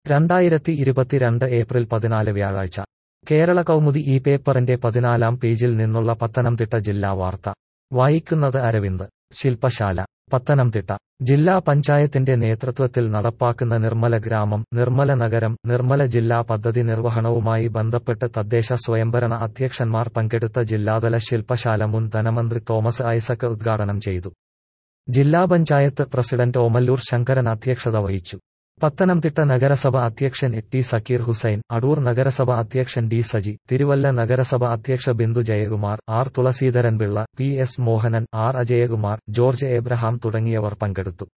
രണ്ടായിരത്തി ഇരുപത്തിരണ്ട് ഏപ്രിൽ പതിനാല് വ്യാഴാഴ്ച കേരള കൗമുദി ഈ പേപ്പറിന്റെ പതിനാലാം പേജിൽ നിന്നുള്ള പത്തനംതിട്ട ജില്ലാ വാർത്ത വായിക്കുന്നത് അരവിന്ദ് ശില്പശാല പത്തനംതിട്ട ജില്ലാ പഞ്ചായത്തിന്റെ നേതൃത്വത്തിൽ നടപ്പാക്കുന്ന നിർമ്മല ഗ്രാമം നിർമ്മല നഗരം നിർമ്മല ജില്ലാ പദ്ധതി നിർവഹണവുമായി ബന്ധപ്പെട്ട് തദ്ദേശ സ്വയംഭരണ അധ്യക്ഷന്മാർ പങ്കെടുത്ത ജില്ലാതല ശില്പശാല മുൻ ധനമന്ത്രി തോമസ് ഐസക് ഉദ്ഘാടനം ചെയ്തു ജില്ലാ പഞ്ചായത്ത് പ്രസിഡന്റ് ഓമല്ലൂർ ശങ്കരൻ അധ്യക്ഷത വഹിച്ചു പത്തനംതിട്ട നഗരസഭ അധ്യക്ഷൻ ടി സക്കീർ ഹുസൈൻ അടൂർ നഗരസഭ അധ്യക്ഷൻ ഡി സജി തിരുവല്ല നഗരസഭ അധ്യക്ഷ Bindu Jayakumar R Thulaseedharan Pillai P S Mohanan R Ajayakumar George Abraham തുടങ്ങിയവർ പങ്കെടുത്തു